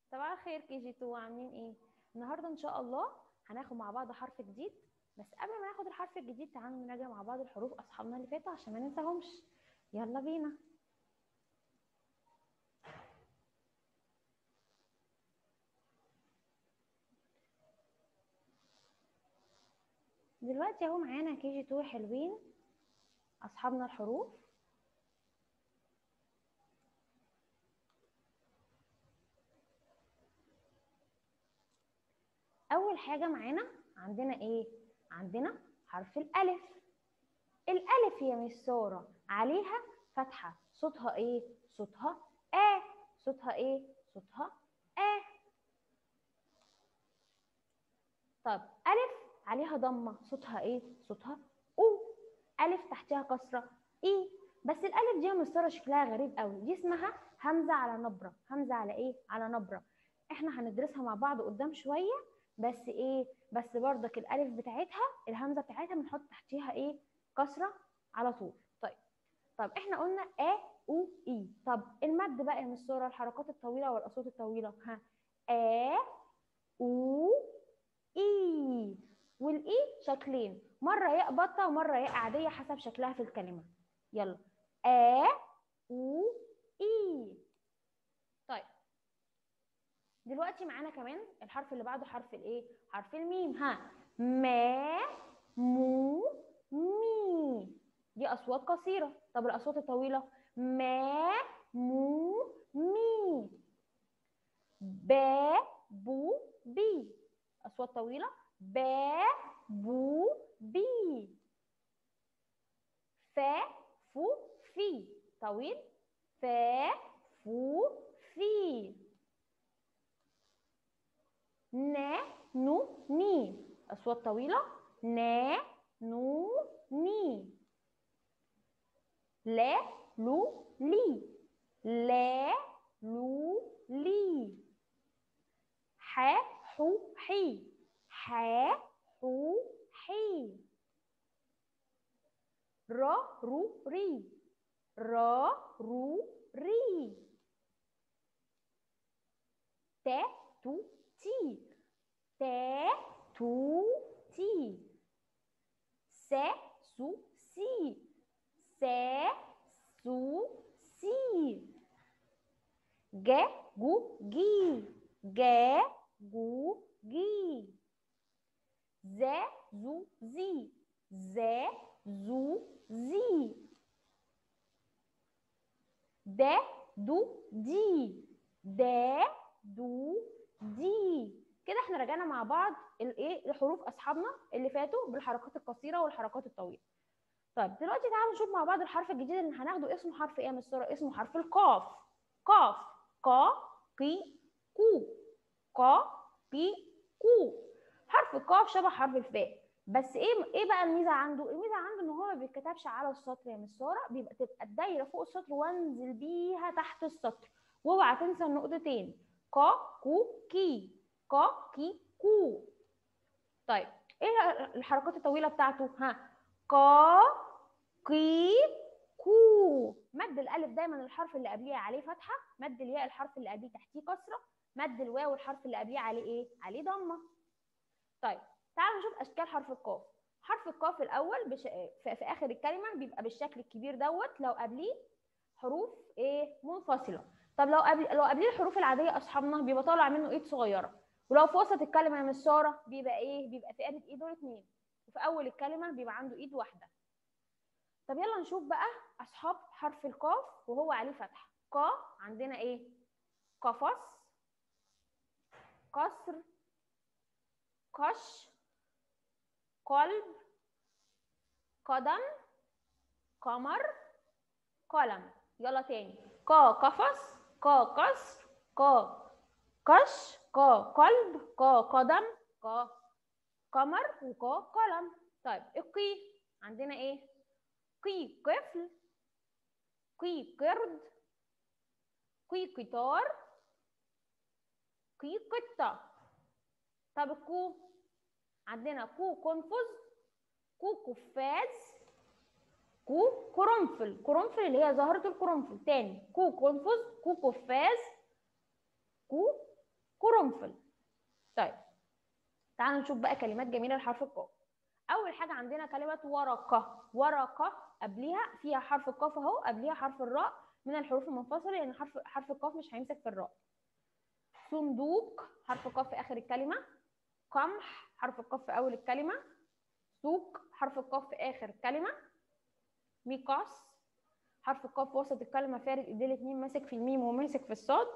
صباح الخير كي جي 2 عاملين ايه النهارده ان شاء الله هناخد مع بعض حرف جديد بس قبل ما ناخد الحرف الجديد تعالوا نراجع مع بعض الحروف اصحابنا اللي فاتوا عشان ما ننساهمش يلا بينا دلوقتي اهو معانا كي جي 2 حلوين اصحابنا الحروف اول حاجه معانا عندنا ايه عندنا حرف الالف الالف يا مس ساره عليها فتحه صوتها ايه صوتها ا صوتها ايه صوتها ا طب الف عليها ضمه صوتها ايه صوتها او الف تحتها كسره اي بس الالف دي يا مس ساره شكلها غريب قوي دي اسمها همزه على نبره همزه على ايه على نبره احنا هندرسها مع بعض قدام شويه بس ايه بس بردك الالف بتاعتها الهمزه بتاعتها بنحط تحتيها ايه كسره على طول طيب طب احنا قلنا ا او اي طب المد بقى من الصوره الحركات الطويله والاصوات الطويله ها ا او اي والاي شكلين مره ياء بطه ومره ياء عاديه حسب شكلها في الكلمه يلا ا او اي طيب دلوقتي معانا كمان الحرف اللي بعده حرف الايه حرف الميم ها ما مو مي دي اصوات قصيره طب الاصوات الطويله ما مو مي با بو بي اصوات طويله با بو بي فا فو في طويل فا فو في نا نو ني أصوات طويلة نا نو ني لا لو لي لا لو لي ح حو حي ح حو حي را رو ري را رو ري تا تو تي تا تو تي سا سو سي سا سو سي جا جو جي جا جو جي زا زو زي زا زو زي دا دو دي دا دو دي كده احنا رجعنا مع بعض الايه الحروف اصحابنا اللي فاتوا بالحركات القصيره والحركات الطويله طيب دلوقتي تعالوا نشوف مع بعض الحرف الجديد اللي هناخده اسمه حرف ايه يا مستر اسمه حرف القاف قاف قا قي كو قا قي كو حرف القاف شبه حرف الفاء بس ايه ايه بقى الميزه عنده الميزه عنده ان هو ما بيتكتبش على السطر يا مستر بيبقى تبقى الدايره فوق السطر وانزل بيها تحت السطر واوعى تنسى النقطتين قا كو كي قا كي كو طيب ايه الحركات الطويله بتاعته ها قا قي كو مد الالف دايما الحرف اللي قبليه عليه فتحه مد الياء الحرف اللي قبليه تحتيه كسره مد الواو الحرف اللي قبليه عليه ايه عليه ضمه طيب تعالوا نشوف اشكال حرف القاف حرف القاف الاول بش... في... في اخر الكلمه بيبقى بالشكل الكبير دوت لو قبليه حروف ايه منفصله طب لو قبل لو قبليه الحروف العاديه اصحابنا بيبقى طالع منه ايد صغيره ولو في وسط الكلمه يا مس ساره بيبقى ايه بيبقى في قامه ايد دول اتنين وفي اول الكلمه بيبقى عنده ايد واحده طب يلا نشوف بقى اصحاب حرف القاف وهو عليه فتحه قا عندنا ايه قفص قصر قش قلب قدم قمر قلم يلا تاني قا قفص قا قصر قا قش قا قلب قا قدم قا قمر وقا قلم طيب القي عندنا ايه قي قفل قي قرد قي قطار قي قطة طب الكو عندنا كو قنفذ كو قفاز كو قرنفل قرنفل اللي هي زهرة القرنفل تاني كو قنفذ كو قفاز كو قرنفل طيب تعالوا نشوف بقى كلمات جميله لحرف القاف اول حاجه عندنا كلمه ورقه ورقه قبليها فيها حرف القاف اهو قبليها حرف الراء من الحروف المنفصله لان حرف حرف القاف مش هيمسك في الراء صندوق حرف القاف في اخر الكلمه قمح حرف القاف في اول الكلمه سوق حرف القاف في اخر الكلمه ميقاس حرف القاف في وسط الكلمه فارد ايديه الاتنين ماسك في الميم وماسك في الصاد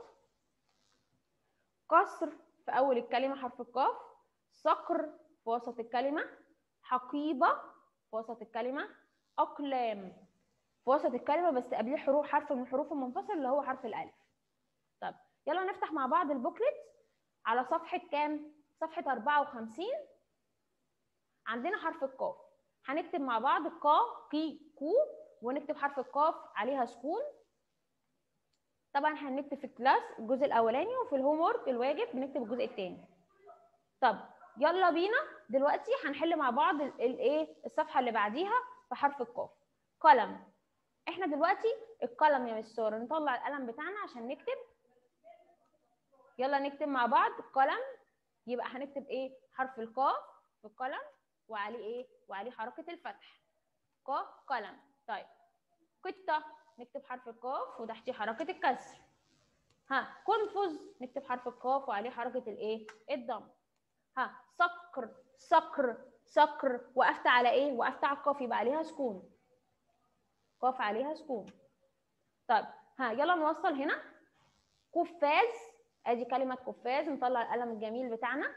قصر في اول الكلمه حرف القاف صقر في وسط الكلمه حقيبه في وسط الكلمه اقلام في وسط الكلمه بس قبليه حروف حرف من الحروف المنفصل اللي هو حرف الالف طب يلا نفتح مع بعض البوكلت على صفحه كام صفحه 54 عندنا حرف القاف هنكتب مع بعض قا قي كو ونكتب حرف القاف عليها سكون طبعا هنكتب في الكلاس الجزء الاولاني وفي الهوم ورك الواجب بنكتب الجزء الثاني طب يلا بينا دلوقتي هنحل مع بعض الايه الصفحه اللي بعديها في حرف القاف قلم احنا دلوقتي القلم يا مستر نطلع القلم بتاعنا عشان نكتب يلا نكتب مع بعض قلم يبقى هنكتب ايه حرف القاف في القلم وعليه ايه وعليه حركه الفتح ق قلم طيب قطه نكتب حرف القاف وتحتيه حركه الكسر ها قنفذ نكتب حرف القاف وعليه حركه الايه الضم ها صقر صقر صقر وقفت على ايه وقفت على القاف يبقى عليها سكون قاف عليها سكون طيب ها يلا نوصل هنا قفاز ادي كلمه قفاز نطلع القلم الجميل بتاعنا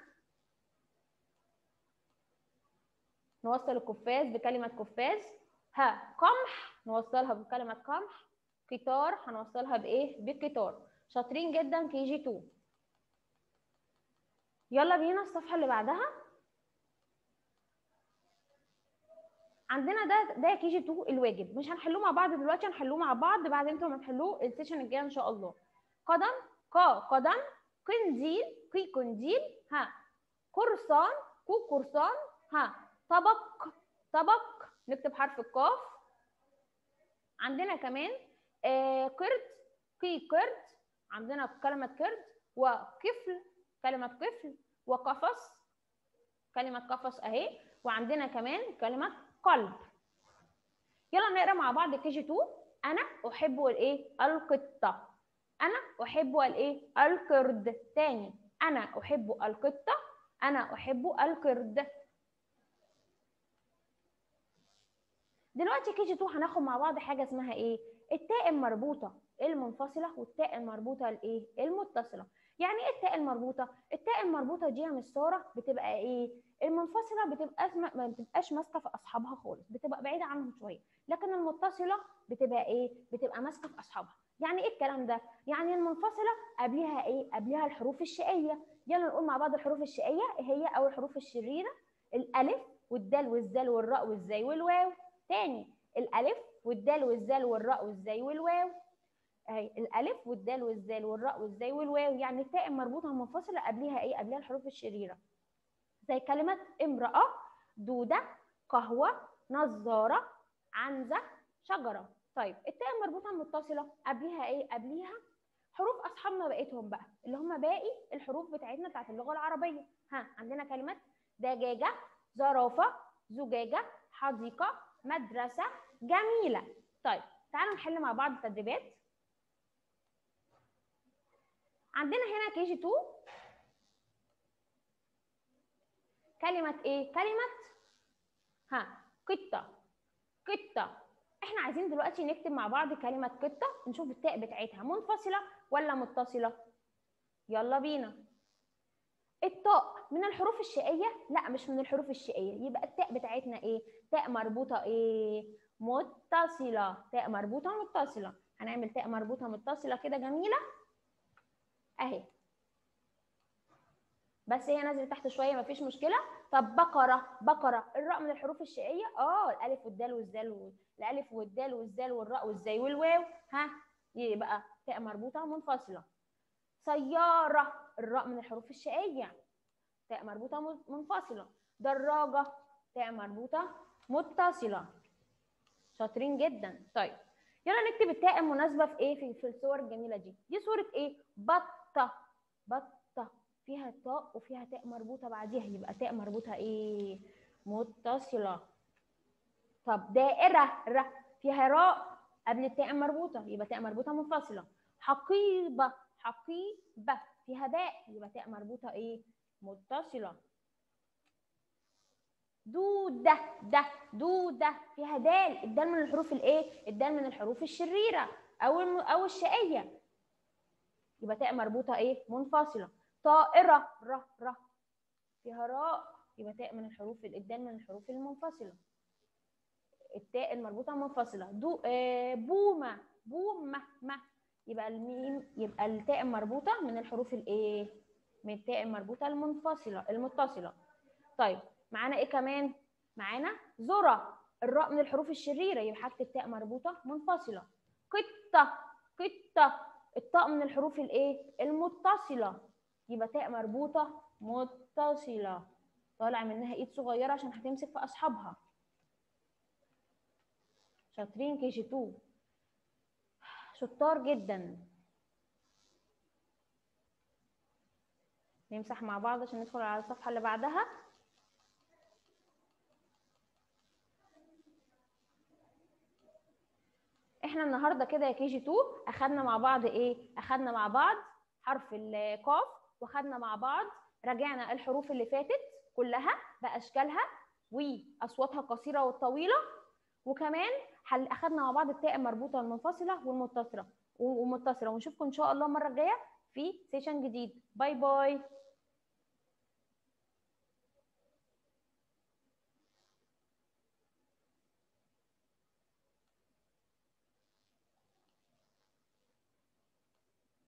نوصل القفاز بكلمه قفاز ها قمح نوصلها بكلمه قمح قطار هنوصلها بايه بقطار شاطرين جدا كي جي 2 يلا بينا الصفحه اللي بعدها عندنا ده ده كي جي 2 الواجب مش هنحلوه مع بعض دلوقتي هنحلوه مع بعض بعد انتوا ما تحلوه السيشن الجاي ان شاء الله قدم ق قدم قنديل قي قنديل ها قرصان كو قرصان ها طبق طبق نكتب حرف القاف عندنا كمان آه قرد قي قرد عندنا كلمة قرد وقفل كلمة قفل وقفص كلمة قفص اهي وعندنا كمان كلمة قلب يلا نقرا مع بعض كي جي 2 انا احب الايه القطه انا احب الايه القرد تاني انا احب القطه انا احب القرد دلوقتي كي جي 2 هناخد مع بعض حاجه اسمها ايه التاء المربوطه المنفصله والتاء المربوطه الايه المتصله يعني ايه التاء المربوطه التاء المربوطه دي يا مس ساره بتبقى ايه المنفصله بتبقى ما بتبقاش ماسكه في اصحابها خالص بتبقى بعيده عنهم شويه لكن المتصله بتبقى ايه بتبقى ماسكه في اصحابها يعني ايه الكلام ده يعني المنفصله قبلها ايه قبلها الحروف الشقيه يلا نقول مع بعض الحروف الشقيه هي او الحروف الشريره الالف والدال والزال والراء والزاي والواو تاني الالف والدال والزال والراء والزاي والواو اهي الالف والدال والزال والراء والزاي والواو يعني التاء المربوطه المنفصله قبلها ايه قبلها الحروف الشريره زي كلمه امراه دوده قهوه نظاره عنزه شجره طيب التاء المربوطه المتصله قبلها ايه قبليها حروف اصحابنا بقيتهم بقى اللي هم باقي الحروف بتاعتنا بتاعت اللغه العربيه ها عندنا كلمات دجاجه زرافه زجاجه حديقه مدرسه جميله طيب تعالوا نحل مع بعض التدريبات عندنا هنا كي جي 2 كلمة ايه؟ كلمة ها قطة قطة احنا عايزين دلوقتي نكتب مع بعض كلمة قطة نشوف التاء بتاعتها منفصلة ولا متصلة يلا بينا الطاء من الحروف الشقية لا مش من الحروف الشقية يبقى التاء بتاعتنا ايه تاء مربوطة ايه متصلة تاء مربوطة متصلة هنعمل تاء مربوطة متصلة كده جميلة اهي بس هي نزلت تحت شويه مفيش مشكله طب بقره بقره الراء من الحروف الشقيه اه الالف والدال والزال وال... الالف والدال والزال والراء والزاي والواو ها يبقى تاء مربوطه منفصله سياره الراء من الحروف الشقيه تاء مربوطه منفصله دراجه تاء مربوطه متصله شاطرين جدا طيب يلا نكتب التاء المناسبه في ايه في, في الصور الجميله دي دي صوره ايه بطه بطه قطة فيها تاء وفيها تاء مربوطة بعديها يبقى تاء مربوطة ايه متصلة طب دائرة ر فيها راء قبل التاء المربوطة يبقى تاء مربوطة منفصلة حقيبة حقيبة فيها باء يبقى تاء مربوطة ايه متصلة دودة ده دودة فيها دال الدال من الحروف الايه الدال من الحروف الشريرة او الم... او الشقية يبقى تاء مربوطة ايه منفصلة طائرة ر ر فيها راء يبقى تاء من الحروف الدال من الحروف المنفصلة التاء المربوطة منفصلة دو آه بومة بومة ما يبقى الميم يبقى التاء المربوطة من الحروف الايه من التاء المربوطة المنفصلة المتصلة طيب معانا ايه كمان معانا ذرة الراء من الحروف الشريرة يبقى هكتب تاء مربوطة منفصلة قطة قطة الطاء من الحروف الايه المتصلة يبقى تاء مربوطة متصلة طالع منها ايد صغيرة عشان هتمسك في اصحابها شاطرين كي جي 2 شطار جدا نمسح مع بعض عشان ندخل على الصفحة اللي بعدها احنا النهارده كده يا كي جي 2 اخدنا مع بعض ايه اخدنا مع بعض حرف القاف واخدنا مع بعض راجعنا الحروف اللي فاتت كلها باشكالها واصواتها القصيره والطويله وكمان حل اخدنا مع بعض التاء المربوطه والمنفصله والمتصله ومتصله ونشوفكم ان شاء الله المره الجايه في سيشن جديد باي باي